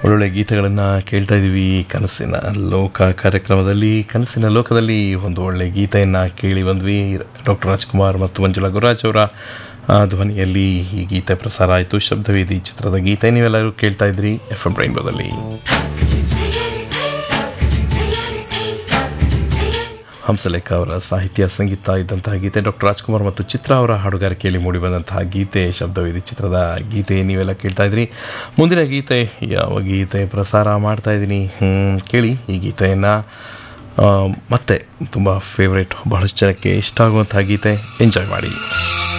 ಒಳ್ಳೊಳ್ಳೆ ಗೀತೆಗಳನ್ನು ಕೇಳ್ತಾ ಇದ್ದೀವಿ ಕನಸಿನ ಲೋಕ ಕಾರ್ಯಕ್ರಮದಲ್ಲಿ ಕನಸಿನ ಲೋಕದಲ್ಲಿ ಒಂದು ಒಳ್ಳೆ ಗೀತೆಯನ್ನು ಕೇಳಿ ಬಂದ್ವಿ ಡಾಕ್ಟರ್ ರಾಜ್ಕುಮಾರ್ ಮತ್ತು ಮಂಜುಳಾ ಗುರುರಾಜ್ ಅವರ ಆ, ಧ್ವನಿಯಲ್ಲಿ ಈ ಗೀತೆ ಪ್ರಸಾರ ಆಯಿತು ಶಬ್ದವೇದಿ ಚಿತ್ರದ ಗೀತೆ ನೀವೆಲ್ಲರೂ ಕೇಳ್ತಾ ಇದ್ರಿ ಎಫ್ ಎಂ ರೈನ್ಬೋದಲ್ಲಿ ಹಂಸಲೇಖ ಅವರ ಸಾಹಿತ್ಯ ಸಂಗೀತ ಇದ್ದಂತಹ ಗೀತೆ ಡಾಕ್ಟರ್ ರಾಜ್ಕುಮಾರ್ ಮತ್ತು ಚಿತ್ರ ಅವರ ಹಾಡುಗಾರಿಕೆಯಲ್ಲಿ ಮೂಡಿಬಂದಂತಹ ಗೀತೆ ಶಬ್ದವೇದಿ ಚಿತ್ರದ ಗೀತೆ ನೀವೆಲ್ಲ ಕೇಳ್ತಾ ಇದ್ರಿ ಮುಂದಿನ ಗೀತೆ ಯಾವ ಗೀತೆ ಪ್ರಸಾರ ಮಾಡ್ತಾ ಇದ್ದೀನಿ ಹ್ಮ್, ಕೇಳಿ ಈ ಗೀತೆಯನ್ನು ಮತ್ತೆ ತುಂಬ ಫೇವ್ರೇಟ್ ಬಹಳಷ್ಟು ಜನಕ್ಕೆ ಇಷ್ಟ ಆಗುವಂತಹ ಗೀತೆ ಎಂಜಾಯ್ ಮಾಡಿ